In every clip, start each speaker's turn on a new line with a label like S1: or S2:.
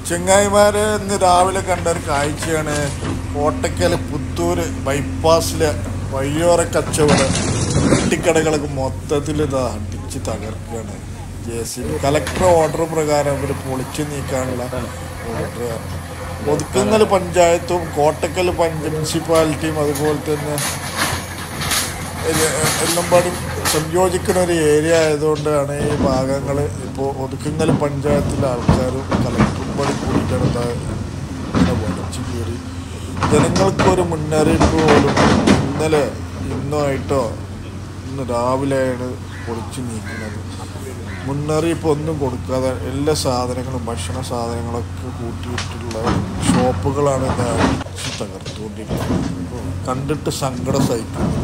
S1: ചെങ്ങായിമാരെ ഇന്ന് രാവിലെ കണ്ട ഒരു കാഴ്ചയാണ് കോട്ടയ്ക്കൽ പുത്തൂർ ബൈപ്പാസിലെ വഴിയോര കച്ചവടം വെട്ടിക്കടകളൊക്കെ മൊത്തത്തിൽ ഇത് അടിച്ച് തകർക്കുകയാണ് J C B collector order പ്രകാരം അവർ പൊളിച്ചു നീക്കാനുള്ള ഓർഡർ ഒതുക്കങ്ങൽ പഞ്ചായത്തും കോട്ടക്കൽ പഞ്ച മുനിസിപ്പാലിറ്റിയും അതുപോലെ തന്നെ എല്ല- എല്ലാം പാടും സംയോജിക്കുന്ന ഒരു ഏരിയ ആയതുകൊണ്ടാണ് ഈ ഭാഗങ്ങൾ ഇപ്പോൾ ഒതുക്കങ്ങൽ പഞ്ചായത്തിലെ ആൾക്കാരും കലക്ടറും പാടി കൂടിയിട്ടാണ് ഇത് ഇങ്ങനെ വലിച്ചു കയറി ജനങ്ങൾക്കൊരു മുന്നറിയിപ്പ് പോലും ഇന്നലെ ഇന്നുമായിട്ടോ ഇന്ന് രാവിലെയാണ് പൊളിച്ചു നീക്കുന്നത് മുന്നറിയിപ്പ് ഒന്നും കൊടുക്കാതെ എല്ലാ സാധനങ്ങളും ഭക്ഷണ സാധനങ്ങളൊക്കെ കൂട്ടിയിട്ടുള്ള ഷോപ്പുകളാണ് ഇത് അടിച്ച് തകർത്തുകൊണ്ടിരിക്കുന്നത് കണ്ടിട്ട് സങ്കടം സഹിക്കുന്നില്ല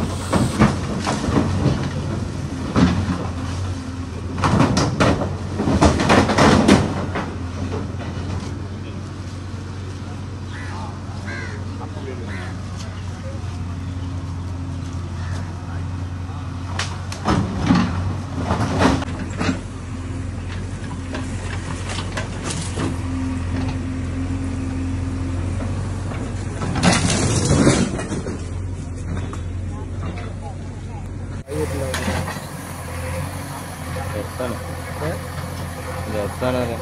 S2: എത്താണ് ഇത് എത്താണ് വരെ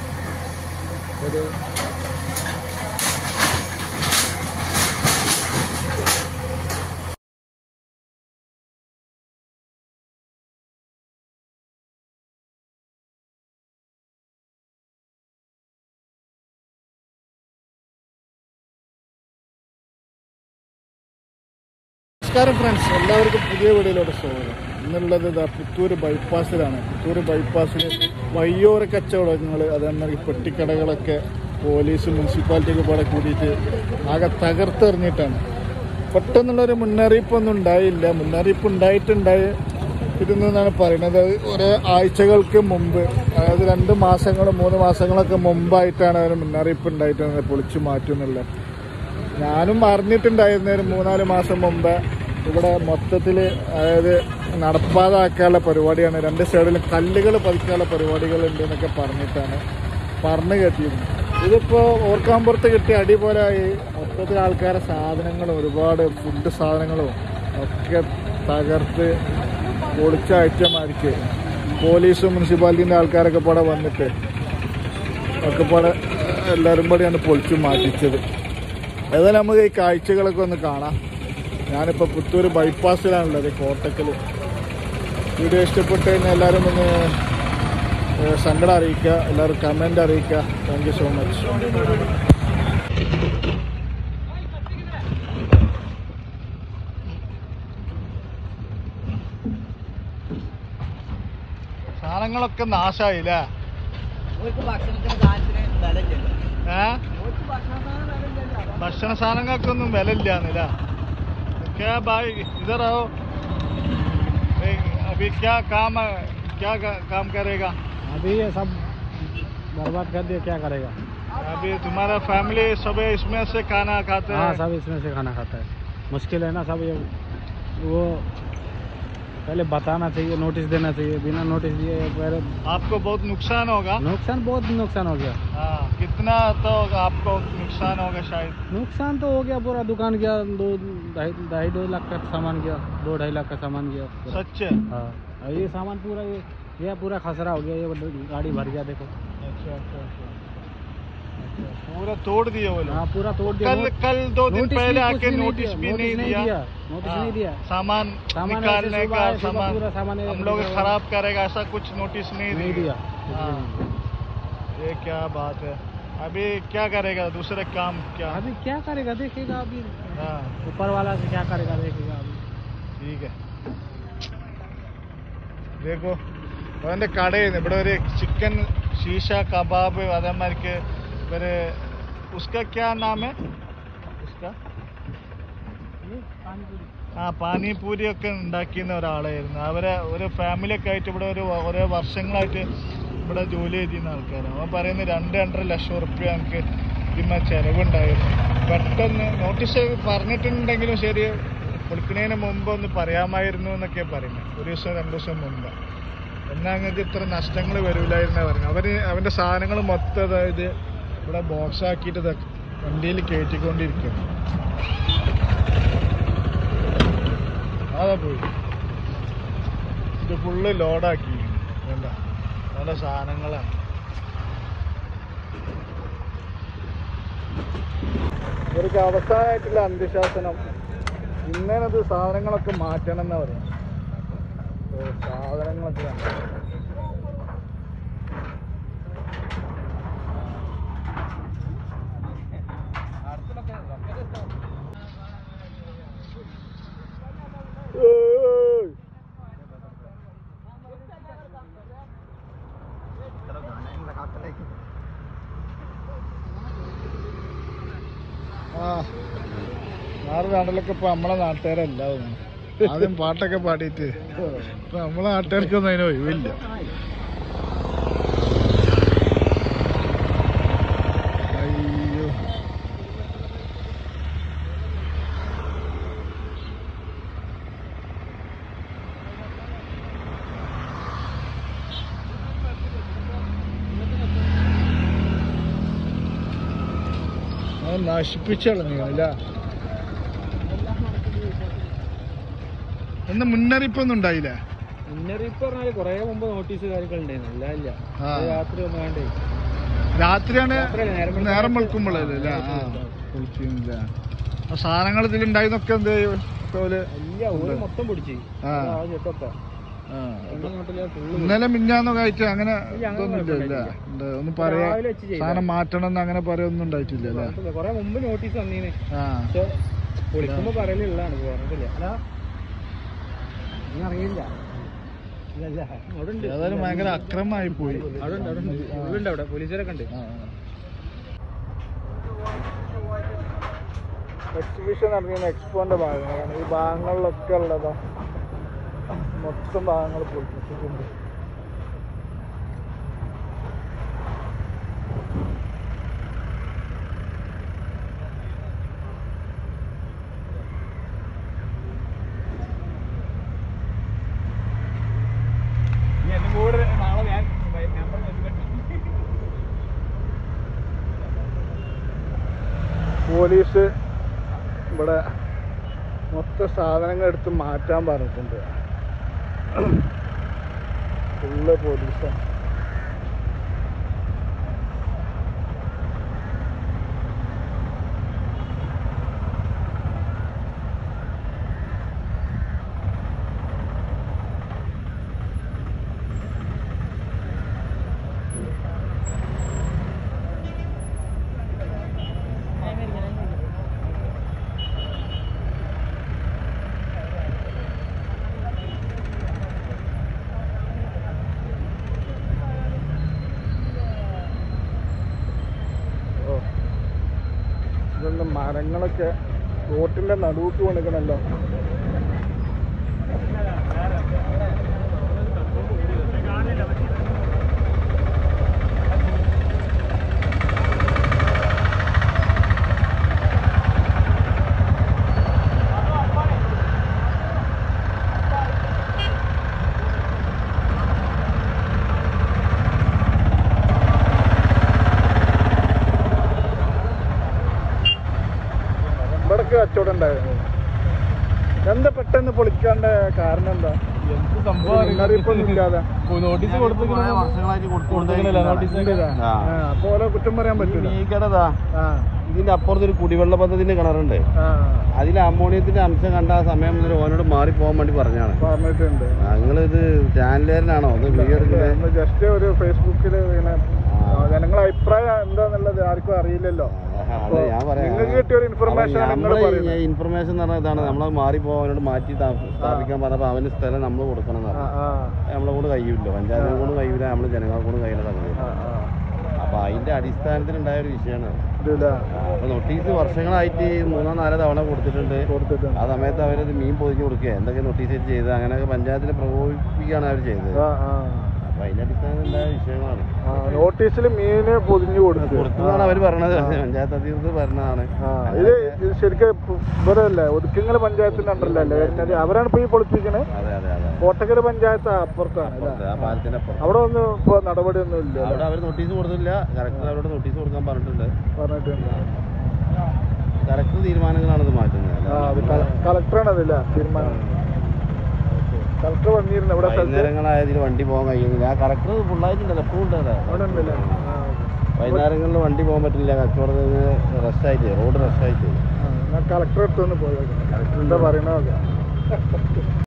S1: നമസ്കാരം ഫ്രണ്ട്സ് എല്ലാവർക്കും പുതിയ വീഡിയോയിലോട്ട് സ്വാഗതം ഇന്നുള്ളത് ഇതാ പുത്തൂർ ബൈപ്പാസിലാണ് പുത്തൂർ ബൈപ്പാസിൽ വയ്യോര കച്ചവടങ്ങൾ അതേമാതിരി പെട്ടിക്കടകളൊക്കെ പോലീസ് മുനിസിപ്പാലിറ്റിയൊക്കെ പാടെ കൂടിയിട്ട് ആകെ തകർത്തെറിഞ്ഞിട്ടാണ് പെട്ടെന്നുള്ളൊരു മുന്നറിയിപ്പൊന്നും ഉണ്ടായില്ല മുന്നറിയിപ്പ് ഉണ്ടായിട്ടുണ്ടായി ഇരുന്നാണ് പറയുന്നത് അത് ഒരേ ആഴ്ചകൾക്ക് മുമ്പ് അതായത് രണ്ട് മാസങ്ങൾ മൂന്ന് മാസങ്ങളൊക്കെ മുമ്പായിട്ടാണ് അവർ മുന്നറിയിപ്പ് ഉണ്ടായിട്ട് പൊളിച്ചു മാറ്റുന്നുള്ളത് ഞാനും അറിഞ്ഞിട്ടുണ്ടായിരുന്നു ഒരു മൂന്നാല് മാസം മുമ്പ് ഇവിടെ മൊത്തത്തിൽ അതായത് നടപ്പാതാക്കാനുള്ള പരിപാടിയാണ് രണ്ട് സൈഡിലും കല്ലുകൾ പതിക്കാനുള്ള പരിപാടികളുണ്ട് എന്നൊക്കെ പറഞ്ഞിട്ടാണ് പറഞ്ഞു കേട്ടിരുന്നു ഇതിപ്പോൾ ഓർക്കാമ്പുറത്ത് കിട്ടിയ അടി പോലെ ആയി മൊത്തത്തിൽ ആൾക്കാരെ സാധനങ്ങളും ഒരുപാട് ഫുഡ് സാധനങ്ങളും ഒക്കെ തകർത്ത് പൊളിച്ചയച്ചമാർക്ക് പോലീസും മുനിസിപ്പാലിറ്റീൻ്റെ ആൾക്കാരൊക്കെ പാടെ വന്നിട്ട് ഒക്കെ പാടെ എല്ലാവരും കൂടെയാണ് പൊളിച്ചു മാറ്റിച്ചത് ഏതായാലും നമുക്ക് ഈ കാഴ്ചകളൊക്കെ ഒന്ന് കാണാം ഞാനിപ്പോൾ പുത്തൂർ ബൈപ്പാസിലാണുള്ളത് കോട്ടക്കൽ വീഡിയോ ഇഷ്ടപ്പെട്ട് കഴിഞ്ഞാൽ എല്ലാവരും ഒന്ന് ഏഹ്, സങ്കടം അറിയിക്കുക എല്ലാവരും കമൻ്റ് അറിയിക്കുക താങ്ക് യു സോ മച്ച് സാധനങ്ങളൊക്കെ നാശമായില്ലേ
S3: ഓർക്ക് ഭക്ഷണത്തിന് സാധനത്തിന് വിലയില്ല
S1: ഏഹ്
S3: ഓർക്ക് ഭക്ഷണ സാധനം വിലയില്ല
S1: ഭക്ഷണ സാധനങ്ങൾക്കൊന്നും വില ഇല്ലാന്നില്ല क्या भाई इधर आओ ए, अभी क्या काम है क्या का- काम करेगा
S4: अभी ये सब बर्बाद कर दिया क्या करेगा
S1: अभी तुम्हारा फैमिली सब इसमें से खाना खाते
S4: हाँ
S1: हैं
S4: सब इसमें से खाना खाता है मुश्किल है ना सब ये वो पहले बताना चाहिए नोटिस देना चाहिए बिना नोटिस दिए पहले
S1: आपको बहुत नुकसान होगा
S4: नुकसान बहुत नुकसान हो गया
S1: हाँ कितना तो आपको नुकसान होगा शायद
S4: नुकसान तो हो गया पूरा दुकान गया दो ढाई ढाई दो लाख का सामान गया दो ढाई लाख का सामान गया पूरा।
S1: सच है
S4: हाँ और ये सामान पूरा ये ये पूरा खसरा हो गया ये गाड़ी भर गया देखो
S1: अच्छा अच्छा अच्छा अच्छा, पूरा तोड़ दिए वो लोग
S4: हाँ पूरा तोड़ दिया
S1: कल
S4: नोट-
S1: कल दो दिन
S4: नोटिस
S1: पहले
S4: भी कुछ
S1: आके
S4: भी नहीं
S1: नोटिस
S4: दिया,
S1: भी
S4: नोटिस
S1: नहीं
S4: नहीं
S1: दिया
S4: दिया, नोटिस
S1: हाँ,
S4: नहीं दिया
S1: सामान
S4: सामान
S1: निकालने
S4: ऐसे सुबह
S1: का
S4: आए, सुबह
S1: सामान
S4: पूरा सामान
S1: हम
S4: ऐसे
S1: लोग
S4: निकाला।
S1: खराब करेगा ऐसा कुछ नोटिस नहीं,
S4: नहीं दिया
S1: हाँ। ये क्या बात है अभी क्या करेगा दूसरे काम क्या
S4: अभी क्या करेगा देखेगा अभी
S1: हाँ
S4: ऊपर वाला से क्या करेगा देखेगा अभी
S1: ठीक है देखो അവൻ്റെ കടയിൽ ഇവിടെ ഒരു ചിക്കൻ ഷീഷ കബാബ് അതേമാതിരിക്ക് ഒരു ഉസ്ക ക്യാ നാം ഹെ ഉസ്ക ആ പാനിപൂരി ഒക്കെ ഉണ്ടാക്കിയിരുന്ന ഒരാളായിരുന്നു അവരെ ഒരു ഫാമിലി ഒക്കെ ആയിട്ട് ഇവിടെ ഒരു ഓരോ വർഷങ്ങളായിട്ട് ഇവിടെ ജോലി ചെയ്തിരുന്ന ആൾക്കാരാണ് അവൻ പറയുന്നത് രണ്ട് രണ്ടര ലക്ഷം ഉറുപ്പ്യ നമുക്ക് ഇതിന്മേ ചിലവുണ്ടായിരുന്നു പെട്ടെന്ന് നോട്ടീസ് പറഞ്ഞിട്ടുണ്ടെങ്കിലും ശരി പൊളിക്കുന്നതിന് മുമ്പ് ഒന്ന് പറയാമായിരുന്നു എന്നൊക്കെ പറയുന്നത് ഒരു ദിവസം രണ്ട് ദിവസം മുമ്പ് എന്നാ അങ്ങക്ക് ഇത്ര നഷ്ടങ്ങൾ വരൂലായിരുന്ന പറഞ്ഞു അവര് അവന്റെ സാധനങ്ങൾ മൊത്തം അതായത് ഇവിടെ ബോക്സ് ആക്കിയിട്ട് ദാ വണ്ടിയിൽ കയറ്റിക്കൊണ്ടിരിക്കുന്നു അതാ പോയി ഇത് ഫുള്ള് ലോഡാക്കി വേണ്ട നല്ല സാധനങ്ങളാണ് ഇവർക്ക് അവസാനമായിട്ടുള്ള അന്ത്യശാസനം ഇന്നേനത് സാധനങ്ങളൊക്കെ മാറ്റണം എന്നാ പറയുന്നത് ഓ, സാധനങ്ങളൊക്കെ കണ്ടോ? ഏയ്. ആ വേറെ നാട്ടിലൊക്കെ ഇപ്പൊ നമ്മളെ നാട്ടുകാരല്ല തോന്നുന്നു. ആദ്യം പാട്ടൊക്കെ പാടിയിട്ട് ഇപ്പൊ നമ്മളെ നാട്ടുകാർക്കൊന്നും അതിന് ഒഴിവില്ല അയ്യോ അത് നശിപ്പിച്ചു കളഞ്ഞില്ല ഒന്ന് മുന്നറിയിപ്പൊന്നും ഉണ്ടായില്ല
S4: മുന്നറിയിപ്പ് പറഞ്ഞാല് കൊറേ മുമ്പ് നോട്ടീസ് കാര്യങ്ങൾ ഉണ്ടായിരുന്നു അല്ല ഇല്ല
S1: ആ.
S4: ഇത് രാത്രി ഒന്നും വേണ്ടേ
S1: രാത്രിയാണ്
S4: രാത്രിയല്ല, നേരം വെളുക്കാൻ
S1: നേരം വെളുക്കുമ്പോഴല്ലേ അല്ലേ ആ വിളിച്ചില്ല ആ സാധനങ്ങൾ ഇതിലുണ്ടായിരുന്നൊക്കെ എന്ത് ചെയ്യും തോല്
S4: ഇല്ല ഒരു മൊത്തം പിടിച്ച്
S1: ആ.
S4: ആ ചെട്ടൊക്കെ
S1: ആ.
S4: ഒന്നും നോട്ടില്ല ഫുള്ള്
S1: ഇന്നലെ മിഞ്ഞാന്നൊക്കെ ആയിട്ട് അങ്ങനെ
S4: ഇല്ല, അങ്ങനെ
S1: ഇതൊന്നും ഇല്ല
S4: കുഴപ്പമില്ല.
S1: ഒന്ന് പറയാ
S4: രാവിലെ വെച്ച് ചെയ്തതാ.
S1: സാധനം മാറ്റണം എന്ന് അങ്ങനെ പറയൊന്നും ഉണ്ടായിട്ടില്ല അല്ലേ
S4: കൊറേ മുമ്പ് നോട്ടീസ് വന്നീന്
S1: ആ
S4: പക്ഷെ വിളിക്കുമ്പോ പറയലുള്ളതാണ് ഇത് പറഞ്ഞിട്ടില്ല അല്ല നീ അറിയില്ല ഇല്ല ഇല്ല അവിടെ ഉണ്ട്
S1: ഏതായാലും ഭയങ്കര അക്രമമായി പോയി
S4: അവിടെ ഉണ്ട് അവിടെ ഉണ്ട് ഉള്ളുണ്ട് അവിടെ പോലീസുകാരൊക്കെ ഉണ്ട്
S1: എക്സിബിഷൻ നടക്കുന്ന എക്സ്പോന്റെ ഭാഗങ്ങളാണ് ഈ ഭാഗങ്ങളിലൊക്കെ ഉള്ളതാ മൊത്തം ഭാഗങ്ങൾ പൊളിച്ചിട്ടുണ്ട്
S4: നാളെ ഞാൻ
S1: പോലീസ് ഇവിടെ മൊത്തം സാധനങ്ങൾ എടുത്ത് മാറ്റാൻ പറഞ്ഞിട്ടുണ്ട് ഫുള്ള് പോലീസാണ് ഓ ഇതൊന്നും മരങ്ങളൊക്കെ റോട്ടിന്റെ നടുവിട്ട് പണിക്കണല്ലോ ഇവിടൊക്കെ കച്ചവടം ഉണ്ടായിരുന്നു എന്താ പെട്ടെന്ന് പൊളിക്കാണ്ട കാരണം എന്താ
S4: എന്ത് സംഭവം
S1: ഒരു മുന്നറിയിപ്പൊന്നും ഇല്ലാതെ
S4: നോട്ടീസ്
S2: വർഷങ്ങളായിട്ട്
S4: കൊടുക്കുന്നില്ല
S1: ആ, അപ്പൊ ഓരോ കുറ്റം പറയാൻ പറ്റൂല
S2: ഈ കടതാ
S1: ആ
S2: ഇതിന്റെ അപ്പുറത്ത് ഒരു കുടിവെള്ള പദ്ധതിന്റെ കിണറുണ്ട്
S1: ആ
S2: അതിൽ അമോണിയത്തിന്റെ അംശം കണ്ട ആ സമയം മുതൽ ഓനോട് മാറി പോകാൻ വേണ്ടി പറഞ്ഞാണ്
S1: പറഞ്ഞിട്ടുണ്ട്
S2: നിങ്ങളിത് ചാനലുകാരനാണോ ഒന്ന് വീഡിയോ എടുക്കുന്നത്
S1: ജസ്റ്റ് ഒരു ഫേസ്ബുക്കിൽ ഇങ്ങനെ ആ, ജനങ്ങളെ അഭിപ്രായം എന്താന്നുള്ളത് ആർക്കും അറിയില്ലല്ലോ
S2: അതെ ഞാൻ പറയാം
S1: നിങ്ങൾക്ക് കിട്ടിയ ഒരു ഇൻഫർമേഷൻ ആണ് നിങ്ങൾ പറയുന്നത്
S2: ഇൻഫർമേഷൻ എന്ന് പറഞ്ഞാൽ ഇതാണ് നമ്മളെ മാറി പോകാൻ അവനോട് മാറ്റി താ- സ്ഥാപിക്കാൻ പറഞ്ഞപ്പോൾ അവന് സ്ഥലം നമ്മൾ കൊടുക്കണം എന്ന്
S1: ആ,
S2: പറഞ്ഞു
S1: ആ,
S2: നമ്മളെ കൊണ്ട് കഴിയില്ല പഞ്ചായത്തിനെ കൊണ്ട് കഴിയില്ല നമ്മൾ ജനങ്ങളെ കൊണ്ട് കഴിയുന്ന സംഗതി
S1: ആ, ആ.
S2: അപ്പൊ അതിന്റെ അടിസ്ഥാനത്തിൽ ഉണ്ടായ ഒരു വിഷയമാണ്
S1: ഇതില്ലേ?
S2: അപ്പൊ നോട്ടീസ് വർഷങ്ങളായിട്ട് മൂന്നോ നാലോ തവണ കൊടുത്തിട്ടുണ്ട്
S1: കൊടുത്തിട്ടുണ്ട്
S2: ആ സമയത്ത് അവരത് മീൻ പൊതിഞ്ഞ് കൊടുക്കുക എന്തൊക്കെ നോട്ടീസ് ചെയ്ത് അങ്ങനെയൊക്കെ പഞ്ചായത്തിൽ പ്രകോപിപ്പിക്കുകയാണ് അവർ ചെയ്തത്
S1: ആ, ആ.
S2: അപ്പൊ അപ്പൊ അതിന്റെ അടിസ്ഥാനം ഉണ്ടായ വിഷയങ്ങളാണ്
S1: ആ നോട്ടീസിൽ മീന് പൊതിഞ്ഞു കൊടുത്തു
S2: കൊടുത്തതാണ് അവര് പറഞ്ഞത് പഞ്ചായത്ത് അധികൃതർ പറഞ്ഞതാണ്
S1: ആ ഇത് ഇത് ശരിക്കും ഇവിടെ അല്ലേ ഒതുക്കിങ്ങൽ പഞ്ചായത്തിന്റെ അണ്ടറിലല്ലേ വരുന്നത് അവരാണ് ഇപ്പൊ ഈ പൊളിപ്പിക്കണേ
S2: അതെ അതെ അതെ
S1: കോട്ടക്കര പഞ്ചായത്ത് അപ്പുറത്താണ് അല്ലേ
S2: അപ്പുറത്ത്, ആ പാലത്തിന്റെ അപ്പുറത്ത്
S1: അവിടെ ഒന്നും ഇപ്പൊ നടപടിയൊന്നും ഇല്ല
S2: അവിടെ അവർ നോട്ടീസ് കൊടുത്തില്ല കറക്റ്റർ അവരോട് നോട്ടീസ് കൊടുക്കാൻ പറഞ്ഞിട്ടുണ്ട്
S1: പറഞ്ഞിട്ടുണ്ട്
S2: കറക്റ്റ് തീരുമാനങ്ങളാണ് ഇത് മാറ്റുന്നത്
S1: ആ അത് കളക്ടറാണ് അതില്ല തീരുമാനം കളക്ടർ വന്നിരുന്നു ഇവിടെ സ്ഥലത്ത്
S2: വൈകുന്നേരങ്ങളായതിൽ വണ്ടി പോകാൻ കഴിയുന്നില്ല ആ കറക്റ്റർ ഫുള്ളായിട്ടുണ്ടല്ലോ എപ്പോഴും ഉണ്ടല്ലേ
S1: അവിടെ ഉണ്ടല്ലേ ആ,
S2: വൈകുന്നേരങ്ങളിൽ വണ്ടി പോകാൻ പറ്റില്ല കച്ചവടത്തിന് റഷായിട്ട് റോഡ് റഷായിട്ട്
S1: ആ, ഞാൻ കളക്ടർ അടുത്തൊന്ന് പോയത് എന്താ പറയണ